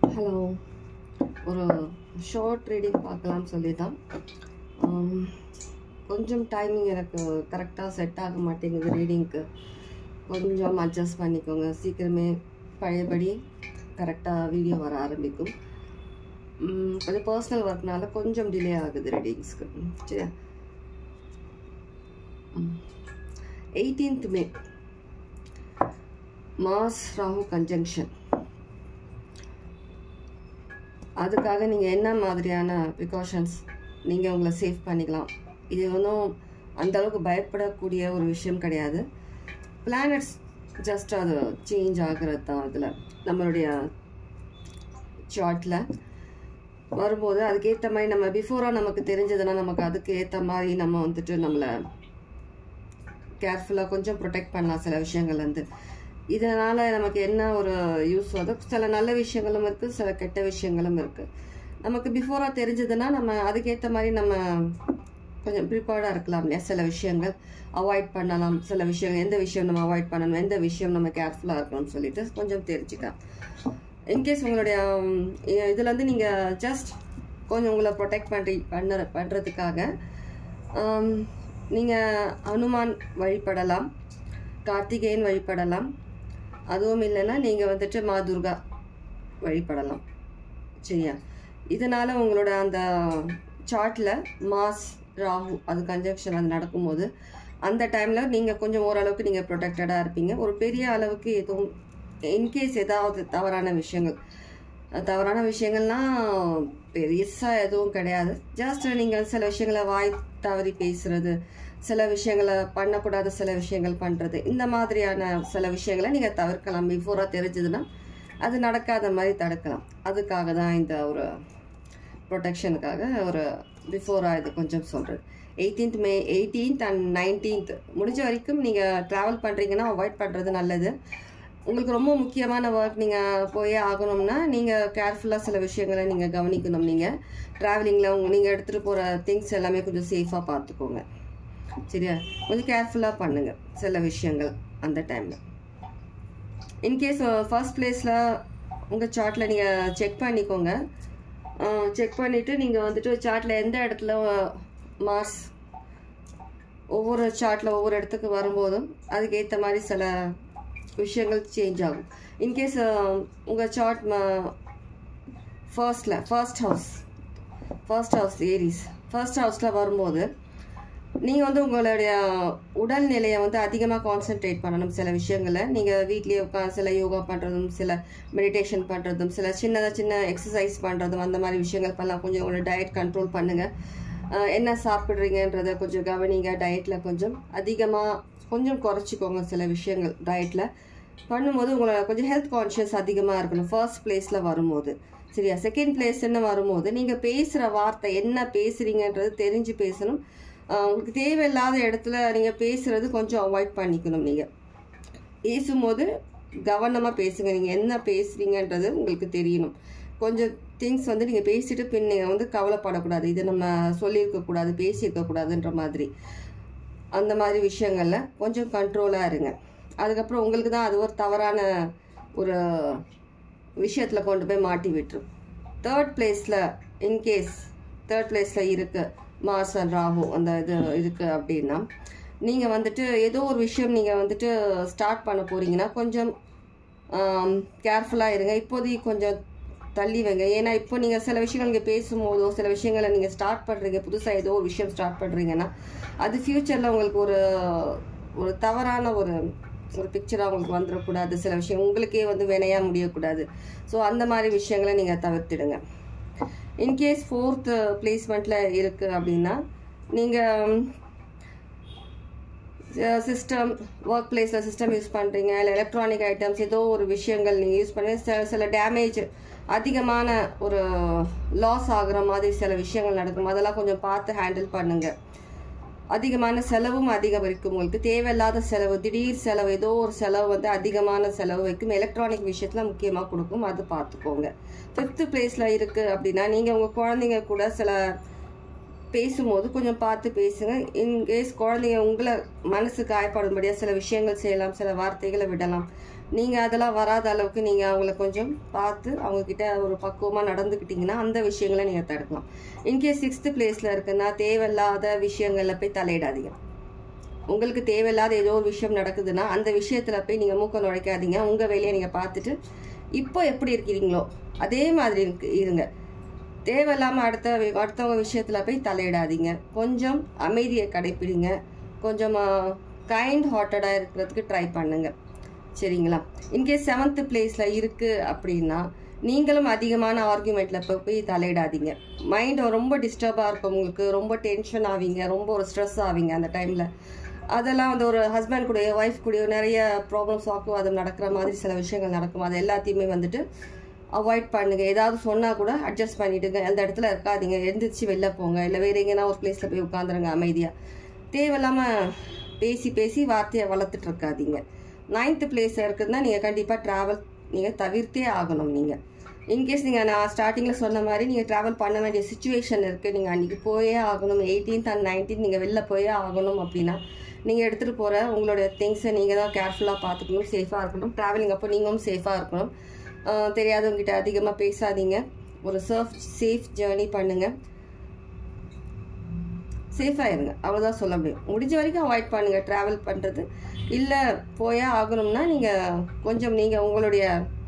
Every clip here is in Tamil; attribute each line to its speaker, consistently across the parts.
Speaker 1: ஹலோ ஒரு ஷார்ட் ரீடிங் பார்க்கலாம்னு சொல்லி தான் ஆம், கொஞ்சம் டைமிங் எனக்கு கரெக்டாக செட் ஆக மாட்டேங்குது ரீடிங்க்கு கொஞ்சம் அட்ஜஸ்ட் பண்ணிக்கோங்க சீக்கிரமே பழையபடி கரெக்டாக வீடியோ வர ஆரம்பிக்கும் ம், கொஞ்சம் பர்சனல் ஒர்க்னால கொஞ்சம் டிலே ஆகுது ரீடிங்ஸ்க்கு ம், சரியா eighteenth May Mars Rahu conjunction அதுக்காக நீங்கள் என்ன மாதிரியான ப்ரிகாஷன்ஸ் நீங்கள் உங்களை சேஃப் பண்ணிக்கலாம் இது ஒன்றும் அந்த அளவுக்கு பயப்படக்கூடிய ஒரு விஷயம் கிடையாது பிளானட்ஸ் ஜஸ்ட் அது சேஞ்ச் ஆகிறது தான் இதில் நம்மளுடைய சார்ட்டில் வரும்போது அதுக்கேற்ற மாதிரி நம்ம பிஃபோராக நமக்கு தெரிஞ்சதுன்னா நமக்கு அதுக்கு ஏற்ற மாதிரி நம்ம வந்துட்டு நம்மளை கேர்ஃபுல்லாக கொஞ்சம் ப்ரொடெக்ட் பண்ணலாம் சில விஷயங்கள்லேருந்து இதனால் நமக்கு என்ன ஒரு யூஸ் வருது சில நல்ல விஷயங்களும் இருக்குது சில கெட்ட விஷயங்களும் இருக்குது நமக்கு பிஃபோராக தெரிஞ்சதுன்னா நம்ம அதுக்கேற்ற மாதிரி நம்ம கொஞ்சம் ப்ரிப்பேர்டாக இருக்கலாம் இல்லையா சில விஷயங்கள் அவாய்ட் பண்ணலாம் சில விஷயங்கள் எந்த விஷயம் நம்ம அவாய்ட் பண்ணணும் எந்த விஷயம் நம்ம கேர்ஃபுல்லாக இருக்கணும்னு சொல்லிட்டு கொஞ்சம் தெரிஞ்சுக்கலாம் இன்கேஸ் உங்களுடைய இதில் வந்து நீங்கள் ஜஸ்ட் கொஞ்சம் உங்களை ப்ரொடெக்ட் பண்ணி பண்ண பண்ணுறதுக்காக நீங்கள் அனுமான் வழிபடலாம் கார்த்திகேயன் வழிபடலாம் அதுவும் இல்லைன்னா நீங்கள் வந்துட்டு மா துர்கா வழிபடலாம் சரியா இதனால் உங்களோட அந்த சார்ட்டில் மாஸ் ராகு அது கன்ஜங்ஷன் அது நடக்கும்போது அந்த டைமில் நீங்கள் கொஞ்சம் ஓரளவுக்கு நீங்கள் ப்ரொடெக்டடாக இருப்பீங்க ஒரு பெரிய அளவுக்கு எதுவும் இன்கேஸ் ஏதாவது தவறான விஷயங்கள் தவறான விஷயங்கள்லாம் பெருசாக எதுவும் கிடையாது ஜஸ்ட் நீங்கள் சில விஷயங்களை வாய் தவறி பேசுறது சில விஷயங்களை பண்ணக்கூடாத சில விஷயங்கள் பண்ணுறது இந்த மாதிரியான சில விஷயங்களை நீங்கள் தவிர்க்கலாம் பிஃபோராக தெரிஞ்சதுன்னா அது நடக்காத மாதிரி தடுக்கலாம் அதுக்காக தான் இந்த ஒரு ப்ரொடெக்ஷனுக்காக ஒரு பிஃபோராக இது கொஞ்சம் சொல்கிறது eighteenth May eighteenth and nineteenth முடிஞ்ச வரைக்கும் நீங்கள் ட்ராவல் பண்ணுறீங்கன்னா அவாய்ட் பண்ணுறது நல்லது உங்களுக்கு ரொம்ப முக்கியமான ஒர்க் நீங்கள் போயே ஆகணும்னா நீங்கள் கேர்ஃபுல்லாக சில விஷயங்களை நீங்கள் கவனிக்கணும் நீங்கள் ட்ராவலிங்கில் உங்க நீங்கள் எடுத்துகிட்டு போகிற திங்ஸ் எல்லாமே கொஞ்சம் சேஃபாக பார்த்துக்கோங்க சரியா கொஞ்சம் கேர்ஃபுல்லாக பண்ணுங்கள் சில விஷயங்கள் அந்த டைமில் இன்கேஸ் ஃபர்ஸ்ட் பிளேஸில் உங்கள் சார்ட்டில் நீங்கள் செக் பண்ணிக்கோங்க செக் பண்ணிவிட்டு நீங்கள் வந்துட்டு சார்ட்டில் எந்த இடத்துல மாஸ் ஒவ்வொரு சார்ட்டில் ஒவ்வொரு இடத்துக்கு வரும்போதும் அதுக்கேற்ற மாதிரி சில விஷயங்கள் சேஞ்ச் ஆகும் இன்கேஸ் உங்கள் சார்ட் ஃபர்ஸ்டில் first house first house Aries first ஹவுஸில் வரும்போது நீங்கள் வந்து உங்களுடைய உடல்நிலையை வந்து அதிகமாக கான்சென்ட்ரேட் பண்ணணும் சில விஷயங்களை நீங்கள் வீட்லேயே உட்காந்து சில யோகா பண்ணுறதும் சில மெடிடேஷன் பண்ணுறதும் சில சின்னதாக சின்ன எக்ஸசைஸ் பண்ணுறதும் அந்த மாதிரி விஷயங்கள் பண்ணலாம் கொஞ்சம் உங்களோட டயட் கண்ட்ரோல் பண்ணுங்கள் என்ன சாப்பிட்றீங்கன்றதை கொஞ்சம் கவனிங்க டயட்டில் கொஞ்சம் அதிகமாக கொஞ்சம் குறைச்சிக்கோங்க சில விஷயங்கள் டயட்டில் பண்ணும்போது உங்களோட கொஞ்சம் ஹெல்த் கான்ஷியஸ் அதிகமாக இருக்கணும் ஃபர்ஸ்ட் பிளேஸில் வரும்போது சரியா செகண்ட் பிளேஸ்ன்னு வரும்போது நீங்கள் பேசுகிற வார்த்தை என்ன பேசுகிறீங்கன்றது தெரிஞ்சு பேசணும் உங்களுக்கு தேவையில்லாத இடத்துல நீங்கள் பேசுகிறது கொஞ்சம் அவாய்ட் பண்ணிக்கணும் நீங்கள் பேசும்போது கவனமாக பேசுங்க நீங்கள் என்ன பேசுகிறீங்கன்றது உங்களுக்கு தெரியணும் கொஞ்சம் திங்ஸ் வந்து நீங்கள் பேசிட்டு பின் நீங்கள் வந்து கவலைப்படக்கூடாது இது நம்ம சொல்லியிருக்கக்கூடாது பேசியிருக்கக்கூடாதுன்ற மாதிரி அந்த மாதிரி விஷயங்களில் கொஞ்சம் கண்ட்ரோலாக இருங்க அதுக்கப்புறம் உங்களுக்கு தான் அது ஒரு தவறான ஒரு விஷயத்தில் கொண்டு போய் மாட்டி விட்டுரும் தேர்ட் பிளேஸில் இன்கேஸ் தேர்ட் பிளேஸில் இருக்குது மார்ஸ் அண்ட் ராகு அந்த இது இருக்குது அப்படின்னா நீங்கள் வந்துட்டு ஏதோ ஒரு விஷயம் நீங்கள் வந்துட்டு ஸ்டார்ட் பண்ண போகிறீங்கன்னா கொஞ்சம் கேர்ஃபுல்லாக இருங்க இப்போதைக்கு கொஞ்சம் தள்ளி வைங்க ஏன்னா இப்போ நீங்கள் சில விஷயங்கள் நீங்கள் பேசும்போதோ சில விஷயங்களை நீங்கள் ஸ்டார்ட் பண்ணுறீங்க புதுசாக ஏதோ ஒரு விஷயம் ஸ்டார்ட் பண்ணுறீங்கன்னா அது ஃப்யூச்சரில் உங்களுக்கு ஒரு ஒரு தவறான ஒரு ஒரு பிக்சராக உங்களுக்கு வந்துடக்கூடாது சில விஷயம் உங்களுக்கே வந்து வினையாக முடியக்கூடாது ஸோ அந்த மாதிரி விஷயங்களை நீங்கள் தவிர்த்திடுங்க இன்கேஸ் ஃபோர்த்து பிளேஸ்மெண்ட்டில் இருக்குது அப்படின்னா நீங்கள் சிஸ்டம் ஒர்க் பிளேஸில் சிஸ்டம் யூஸ் பண்ணுறீங்க இல்லை எலக்ட்ரானிக் ஐட்டம்ஸ் ஏதோ ஒரு விஷயங்கள் நீங்கள் யூஸ் பண்ணி சில சில டேமேஜ் அதிகமான ஒரு லாஸ் ஆகுற மாதிரி சில விஷயங்கள் நடக்கும் அதெல்லாம் கொஞ்சம் பார்த்து ஹேண்டில் பண்ணுங்கள் அதிகமான செலவும் அதிகரிக்கும் உங்களுக்கு தேவையில்லாத செலவு திடீர் செலவு ஏதோ ஒரு செலவு வந்து அதிகமான செலவு வைக்கும் எலக்ட்ரானிக் விஷயத்தில் முக்கியமாக கொடுக்கும் அது பார்த்துக்கோங்க ஃபிஃப்த்து பிளேஸில் இருக்குது அப்படின்னா நீங்கள் உங்கள் குழந்தைங்க கூட சில பேசும்போது கொஞ்சம் பார்த்து பேசுங்க இன்கேஸ் குழந்தைங்க உங்களை மனசு காயப்படும்படியாக சில விஷயங்கள் செய்யலாம் சில வார்த்தைகளை விடலாம் நீங்கள் அதெல்லாம் வராத அளவுக்கு நீங்கள் அவங்கள கொஞ்சம் பார்த்து அவங்கக்கிட்ட ஒரு பக்குவமாக நடந்துக்கிட்டிங்கன்னா அந்த விஷயங்களை நீங்கள் தடுக்கலாம் இன்கேஸ் சிக்ஸ்த்து பிளேஸில் இருக்குன்னா தேவையில்லாத விஷயங்களில் போய் தலையிடாதீங்க உங்களுக்கு தேவையில்லாத ஏதோ ஒரு விஷயம் நடக்குதுன்னா அந்த விஷயத்தில் போய் நீங்கள் மூக்க நுழைக்காதீங்க உங்கள் வேலையை நீங்கள் பார்த்துட்டு இப்போ எப்படி இருக்கிறீங்களோ அதே மாதிரி இருக்கு இருங்க தேவையில்லாமல் அடுத்த வி- அடுத்தவங்க விஷயத்தில் போய் தலையிடாதீங்க கொஞ்சம் அமைதியை கடைப்பிடிங்க கொஞ்சம் கைண்ட் ஹார்ட்டடாக இருக்கிறதுக்கு ட்ரை பண்ணுங்க சரிங்களா இன்கேஸ் செவன்த்து பிளேஸில் இருக்குது அப்படின்னா நீங்களும் அதிகமான ஆர்குமெண்ட்டில் போய் போய் தலையிடாதீங்க மைண்ட் ரொம்ப டிஸ்டர்பாக இருக்கும் உங்களுக்கு ரொம்ப டென்ஷன் ஆவீங்க ரொம்ப ஒரு ஸ்ட்ரெஸ் ஆவீங்க அந்த டைமில் அதெல்லாம் வந்து ஒரு ஹஸ்பண்ட் கூடயோ ஒய்ஃப் கூடயோ நிறைய ப்ராப்ளம்ஸ் வாக்குவாதம் நடக்கிற மாதிரி சில விஷயங்கள் நடக்கும் அது எல்லாத்தையுமே வந்துட்டு அவாய்ட் பண்ணுங்க ஏதாவது சொன்னால் கூட அட்ஜஸ்ட் பண்ணிடுங்க அந்த இடத்துல இருக்காதீங்க எழுந்திரிச்சு வெளில போங்க இல்லை வேற எங்கேனா ஒரு பிளேஸில் போய் உட்காந்துருங்க அமைதியாக தேவையில்லாமல் பேசி பேசி வார்த்தையை வளர்த்துட்டு இருக்காதீங்க நைன்த்து பிளேஸில் இருக்குதுன்னா நீங்கள் கண்டிப்பாக ட்ராவல் நீங்கள் தவிர்த்தே ஆகணும் நீங்கள் இன்கேஸ் நீங்கள் நான் ஸ்டார்டிங்கில் சொன்ன மாதிரி நீங்கள் ட்ராவல் பண்ண வேண்டிய சுச்சுவேஷன் இருக்குது நீங்கள் அன்றைக்கி போயே ஆகணும் எயிட்டீன்த் அண்ட் நைன்டீன்த் நீங்கள் வெளில போயே ஆகணும் அப்படின்னா நீங்கள் எடுத்துகிட்டு போகிற உங்களுடைய திங்ஸை நீங்கள் தான் கேர்ஃபுல்லாக பார்த்துக்கணும் சேஃபாக இருக்கணும் ட்ராவலிங் அப்போ நீங்களும் சேஃபாக இருக்கணும் ஆஹ் தெரியாதவங்ககிட்ட அதிகமாக பேசாதீங்க ஒரு சர்ஃப் சேஃப் ஜேர்னி பண்ணுங்கள் சேஃபாக இருங்க அவ்வளோதான் சொல்ல முடியும் முடிஞ்ச வரைக்கும் அவாய்ட் பண்ணுங்கள் ட்ராவல் பண்ணுறது இல்லை போயே ஆகணும்னா நீங்கள் கொஞ்சம் நீங்கள் உங்களுடைய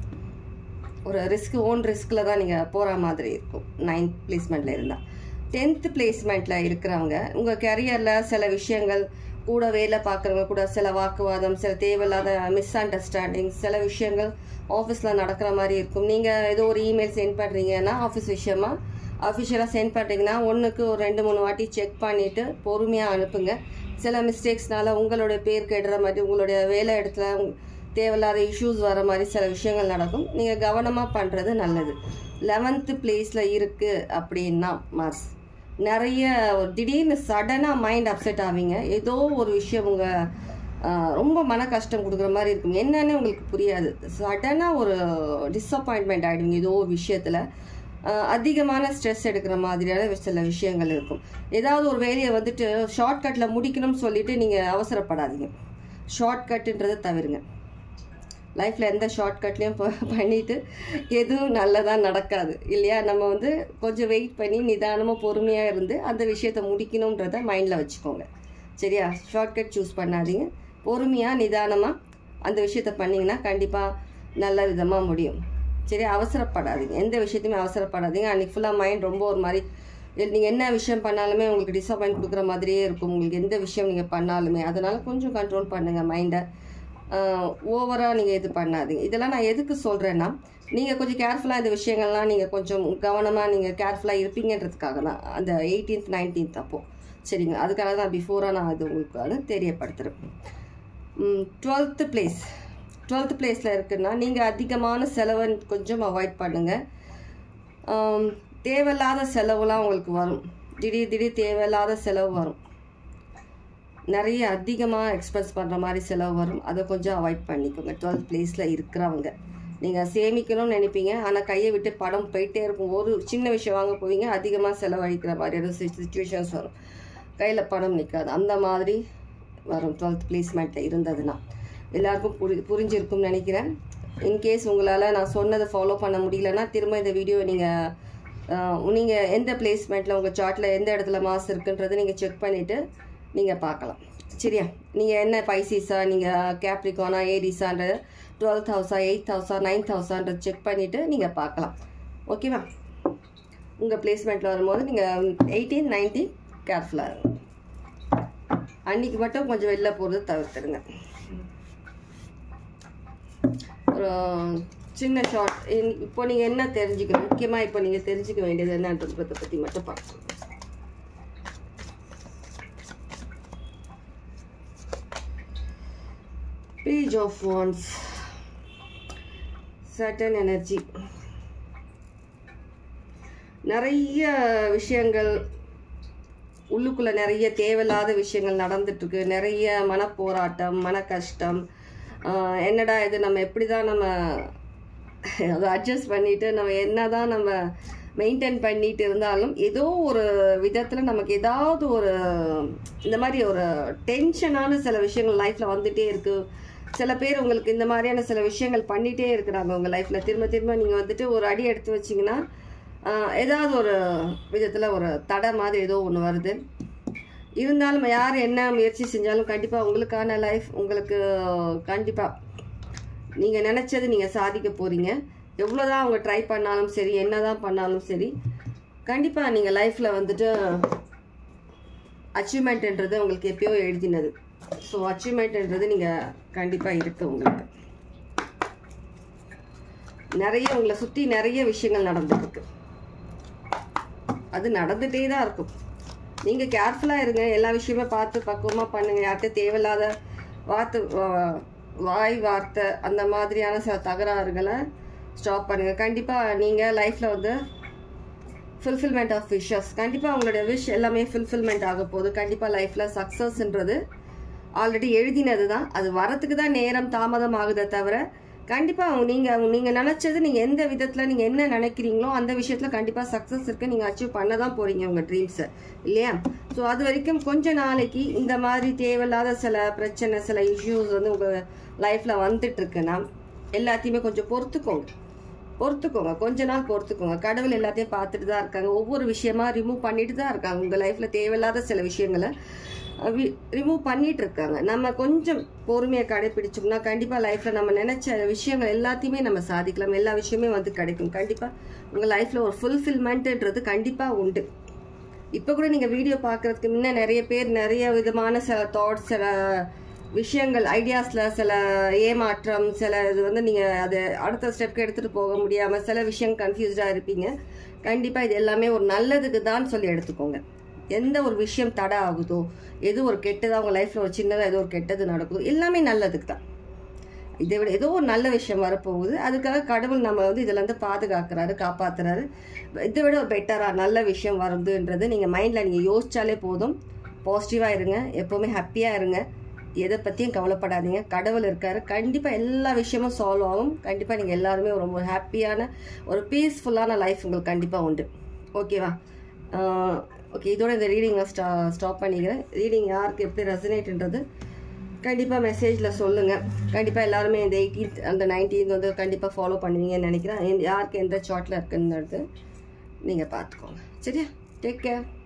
Speaker 1: ஒரு ரிஸ்க் ஓன் ரிஸ்கில் தான் நீங்கள் போகிற மாதிரி இருக்கும் நைன்த் பிளேஸ்மெண்ட்டில் இருந்தால் டென்த்து பிளேஸ்மெண்ட்டில் இருக்கிறவங்க உங்கள் கெரியரில் சில விஷயங்கள் கூட வேலை பார்க்குறவங்க கூட சில வாக்குவாதம் சில தேவையில்லாத மிஸ் அண்டர்ஸ்டாண்டிங் சில விஷயங்கள் ஆஃபீஸில் நடக்கிற மாதிரி இருக்கும் நீங்கள் ஏதோ ஒரு இமெயில் சென்ட் பண்ணுறீங்கன்னா ஆஃபீஸ் விஷயமா அஃபிஷியலாக சென்ட் பண்ணுறீங்கன்னா ஒன்றுக்கு ஒரு ரெண்டு மூணு வாட்டி செக் பண்ணிவிட்டு பொறுமையாக அனுப்புங்க சில மிஸ்டேக்ஸ்னால உங்களுடைய பேர் கெடுற மாதிரி உங்களுடைய வேலை இடத்துல உங்க- தேவையில்லாத இஷ்யூஸ் வர மாதிரி சில விஷயங்கள் நடக்கும் நீங்கள் கவனமாக பண்ணுறது நல்லது லெவன்த்து பிளேஸில் இருக்குது அப்படின்னா மார்ஸ் நிறைய ஒரு திடீர்னு சடனாக மைண்ட் அப்செட் ஆவீங்க ஏதோ ஒரு விஷயம் உங்கள் ரொம்ப மன கஷ்டம் கொடுக்குற மாதிரி இருக்கும் என்னன்னு உங்களுக்கு புரியாது சடனாக ஒரு டிஸப்பாயின்மெண்ட் ஆகிடுவீங்க ஏதோ ஒரு விஷயத்தில் அதிகமான ஸ்ட்ரெஸ் எடுக்கிற மாதிரியான சில விஷயங்கள் இருக்கும் ஏதாவது ஒரு வேலையை வந்துட்டு ஷார்ட்கட்டில் முடிக்கணும்னு சொல்லிட்டு நீங்கள் அவசரப்படாதீங்க ஷார்ட்கட்டுன்றதை தவிருங்க லைஃப்பில் எந்த ஷார்ட்கட்லேயும் பண்ணிட்டு எதுவும் நல்லதாக நடக்காது இல்லையா நம்ம வந்து கொஞ்சம் வெயிட் பண்ணி நிதானமாக பொறுமையாக இருந்து அந்த விஷயத்தை முடிக்கணுன்றத மைண்டில் வச்சுக்கோங்க சரியா ஷார்ட்கட் சூஸ் பண்ணாதீங்க பொறுமையாக நிதானமாக அந்த விஷயத்தை பண்ணிங்கன்னா கண்டிப்பாக நல்ல விதமாக முடியும் சரி அவசரப்படாதீங்க எந்த விஷயத்தையுமே அவசரப்படாதீங்க அன்றைக்கி ஃபுல்லாக மைண்ட் ரொம்ப ஒரு மாதிரி நீங்கள் என்ன விஷயம் பண்ணாலுமே உங்களுக்கு டிசப்பாயின்ட் கொடுக்குற மாதிரியே இருக்கும் உங்களுக்கு எந்த விஷயம் நீங்கள் பண்ணாலுமே அதனால் கொஞ்சம் கண்ட்ரோல் பண்ணுங்கள் மைண்டை ஓவராக நீங்கள் இது பண்ணாதீங்க இதெல்லாம் நான் எதுக்கு சொல்கிறேன்னா நீங்கள் கொஞ்சம் கேர்ஃபுல்லாக இந்த விஷயங்கள்லாம் நீங்கள் கொஞ்சம் கவனமாக நீங்கள் கேர்ஃபுல்லாக இருப்பீங்கன்றதுக்காக தான் அந்த எயிட்டீன்த் நைன்டீன்த் அப்போது சரிங்க அதுக்காக தான் பிஃபோராக நான் அது உங்களுக்கு அது தெரியப்படுத்துகிறேன் டுவெல்த்து பிளேஸ் டுவெல்த்து பிளேஸில் இருக்குன்னா நீங்கள் அதிகமான செலவை கொஞ்சம் அவாய்ட் பண்ணுங்கள் ஆம், தேவையில்லாத செலவுலாம் உங்களுக்கு வரும் திடீர் திடீர் தேவையில்லாத செலவு வரும் நிறைய அதிகமாக எக்ஸ்பென்ஸ் பண்ணுற மாதிரி செலவு வரும் அதை கொஞ்சம் அவாய்ட் பண்ணிக்கோங்க டுவெல்த் பிளேஸில் இருக்கிறவங்க நீங்கள் சேமிக்கணும்னு நினைப்பீங்க ஆனால் கையை விட்டு படம் போயிட்டே இருக்கும் ஒரு சின்ன விஷயம் வாங்க போவீங்க அதிகமாக செலவழிக்கிற மாதிரியான சுச்சுவேஷன்ஸ் வரும் கையில் பணம் நிற்காது அந்த மாதிரி வரும் டுவெல்த் பிளேஸ்மெண்ட்டில் இருந்ததுன்னா எல்லாருக்கும் புரி புரிஞ்சிருக்கும்னு நினைக்கிறேன் இன்கேஸ் உங்களால் நான் சொன்னதை ஃபாலோ பண்ண முடியலன்னா திரும்ப இந்த வீடியோ நீங்கள் நீங்கள் எந்த பிளேஸ்மெண்ட்டில் உங்கள் சார்ட்டில் எந்த இடத்துல மாஸ் இருக்குன்றதை நீங்கள் செக் பண்ணிவிட்டு நீங்கள் பார்க்கலாம் சரியா நீங்கள் என்ன பைசிஸா நீங்கள் கேப்ரிகானா ஏரிஸான்றது டுவெல்த் ஹவுஸா எயித் ஹவுஸா நைன்த் ஹவுஸான்றது செக் பண்ணிவிட்டு நீங்கள் பார்க்கலாம் ஓகேவா உங்கள் பிளேஸ்மெண்ட்டில் வரும்போது நீங்கள் எயிட்டீன் நைன்டீன் கேர்ஃபுல்லாக இருக்கும் அன்னைக்கு மட்டும் கொஞ்சம் வெளில போகிறது தவிர்த்துடுங்க ஒரு சின்ன ஷார்ட் இப்போ நீங்கள் என்ன தெரிஞ்சுக்கணும் முக்கியமாக இப்போ நீங்கள் தெரிஞ்சுக்க வேண்டியது என்னன்றதை பற்றி மட்டும் பார்க்கலாம் பேஜ் ஆஃப் வான்ஸ் சட்டன் எனர்ஜி நிறைய விஷயங்கள் உள்ளுக்குள்ள நிறைய தேவையில்லாத விஷயங்கள் நடந்துட்டு இருக்கு நிறைய மனப்போராட்டம் மன கஷ்டம் ஆஹ் என்னடா இது நம்ம எப்படி தான் நம்ம அதை அட்ஜஸ்ட் பண்ணிட்டு நம்ம என்னதான் நம்ம மெயின்டைன் பண்ணிட்டு இருந்தாலும் ஏதோ ஒரு விதத்தில் நமக்கு ஏதாவது ஒரு இந்த மாதிரி ஒரு டென்ஷனான சில விஷயங்கள் லைஃப்பில் வந்துட்டே இருக்கு சில பேர் உங்களுக்கு இந்த மாதிரியான சில விஷயங்கள் பண்ணிகிட்டே இருக்கிறாங்க உங்கள் லைஃப்பில் திரும்ப திரும்ப நீங்கள் வந்துட்டு ஒரு அடி எடுத்து வச்சிங்கன்னா ஆஹ், ஏதாவது ஒரு விதத்தில் ஒரு தடை மாதிரி ஏதோ ஒன்று வருது இருந்தாலும் யார் என்ன முயற்சி செஞ்சாலும் கண்டிப்பாக உங்களுக்கான லைஃப் உங்களுக்கு கண்டிப்பாக நீங்கள் நினச்சது நீங்கள் சாதிக்க போகிறீங்க எவ்வளோ தான் அவங்க ட்ரை பண்ணாலும் சரி என்ன தான் பண்ணாலும் சரி கண்டிப்பாக நீங்கள் லைஃப்பில் வந்துட்டு அச்சீவ்மெண்ட்ன்றது உங்களுக்கு எப்பயோ எழுதினது ஸோ அச்சீவ்மெண்ட்ன்றது நீங்கள் கண்டிப்பாக இருக்கு உங்களுக்கு நிறைய உங்களை சுற்றி நிறைய விஷயங்கள் நடந்துட்டு இருக்கு அது நடந்துகிட்டே தான் இருக்கும் நீங்கள் கேர்ஃபுல்லாக இருங்க எல்லா விஷயமே பார்த்து பக்குவமாக பண்ணுங்கள் யார்கிட்ட தேவையில்லாத வார்த்தை வா- வாய் வார்த்தை அந்த மாதிரியான சில தகராறுகளை ஸ்டாப் பண்ணுங்கள் கண்டிப்பாக நீங்கள் லைஃப்பில் வந்து ஃபுல்ஃபில்மெண்ட் ஆஃப் விஷஸ் கண்டிப்பாக உங்களுடைய விஷ் எல்லாமே ஃபுல்ஃபில்மெண்ட் ஆக போகுது கண்டிப்பாக லைஃப்பில் சக்ஸஸ்ன்றது ஆல்ரெடி எழுதினது தான் அது வரத்துக்கு தான் நேரம் தாமதம் ஆகுதே தவிர கண்டிப்பாக நீங்கள் நீங்கள் நினச்சது நீங்கள் எந்த விதத்தில் நீங்கள் என்ன நினைக்கிறீங்களோ அந்த விஷயத்தில் கண்டிப்பாக சக்ஸஸ் இருக்கு நீங்கள் அச்சீவ் பண்ண தான் போகிறீங்க உங்கள் ட்ரீம்ஸை இல்லையா ஸோ அது வரைக்கும் கொஞ்ச நாளைக்கு இந்த மாதிரி தேவையில்லாத சில பிரச்சனை சில இஷ்யூஸ் வந்து உங்கள் லைஃப்பில் வந்துட்டு இருக்குன்னா எல்லாத்தையுமே கொஞ்சம் பொறுத்துக்கோங்க பொறுத்துக்கோங்க கொஞ்ச நாள் பொறுத்துக்கோங்க கடவுள் எல்லாத்தையும் பார்த்துட்டு தான் இருக்காங்க ஒவ்வொரு விஷயமா ரிமூவ் பண்ணிட்டு தான் இருக்காங்க உங்கள் லைஃப்பில் தேவையில்லாத சில விஷயங்களை ரிமூவ் பண்ணிட்டு இருக்காங்க நம்ம கொஞ்சம் பொறுமையை கடைபிடிச்சோம்னா கண்டிப்பாக லைஃப்பில் நம்ம நினச்ச விஷயங்கள் எல்லாத்தையுமே நம்ம சாதிக்கலாம் எல்லா விஷயமே வந்து கிடைக்கும் கண்டிப்பாக உங்கள் லைஃப்பில் ஒரு ஃபுல்ஃபில்மெண்ட்டுன்றது கண்டிப்பாக உண்டு இப்போ கூட நீங்கள் வீடியோ பார்க்குறதுக்கு முன்ன நிறைய பேர் நிறைய விதமான சில தாட்ஸ் சில விஷயங்கள் ஐடியாஸில் சில ஏமாற்றம் சில இது வந்து நீங்கள் அதை அடுத்த ஸ்டெப்க்கு எடுத்துகிட்டு போக முடியாமல் சில விஷயம் கன்ஃபியூஸ்டாக இருப்பீங்க கண்டிப்பாக இது எல்லாமே ஒரு நல்லதுக்கு தான் சொல்லி எடுத்துக்கோங்க எந்த ஒரு விஷயம் தடை ஆகுதோ எது ஒரு கெட்டதாக உங்கள் லைஃப்பில் ஒரு சின்னதாக ஏதோ ஒரு கெட்டது நடக்குதோ எல்லாமே நல்லதுக்கு தான் இதை விட ஏதோ ஒரு நல்ல விஷயம் வரப்போகுது அதுக்காக கடவுள் நம்ம வந்து இதுல இருந்து பாதுகாக்கிறாரு காப்பாத்துறாரு இதை விட ஒரு பெட்டராக நல்ல விஷயம் வருதுன்றது நீங்கள் மைண்டில் நீங்கள் யோசிச்சாலே போதும் பாசிட்டிவாக இருங்க எப்போவுமே ஹாப்பியாக இருங்க எதை பற்றியும் கவலைப்படாதீங்க கடவுள் இருக்காரு கண்டிப்பாக எல்லா விஷயமும் சால்வ் ஆகும் கண்டிப்பாக நீங்கள் எல்லாருமே ரொம்ப ஹாப்பியான ஒரு பீஸ்ஃபுல்லான லைஃப் உங்களுக்கு கண்டிப்பாக உண்டு ஓகேவா ஓகே இதோட இந்த ரீடிங்கை ஸ்டா ஸ்டாப் பண்ணிக்கிறேன் ரீடிங் யாருக்கு எப்படி ரெசனேட்ன்றது கண்டிப்பாக மெசேஜில் சொல்லுங்கள் கண்டிப்பாக எல்லாருமே இந்த எயிட்டீன்த் அந்த நைன்டீன்த் வந்து கண்டிப்பாக ஃபாலோ பண்ணுவீங்கன்னு நினைக்கிறேன் எந்த- யாருக்கு எந்த சார்ட்டில் இருக்குன்றது நீங்கள் பார்த்துக்கோங்க சரியா டேக் கேர்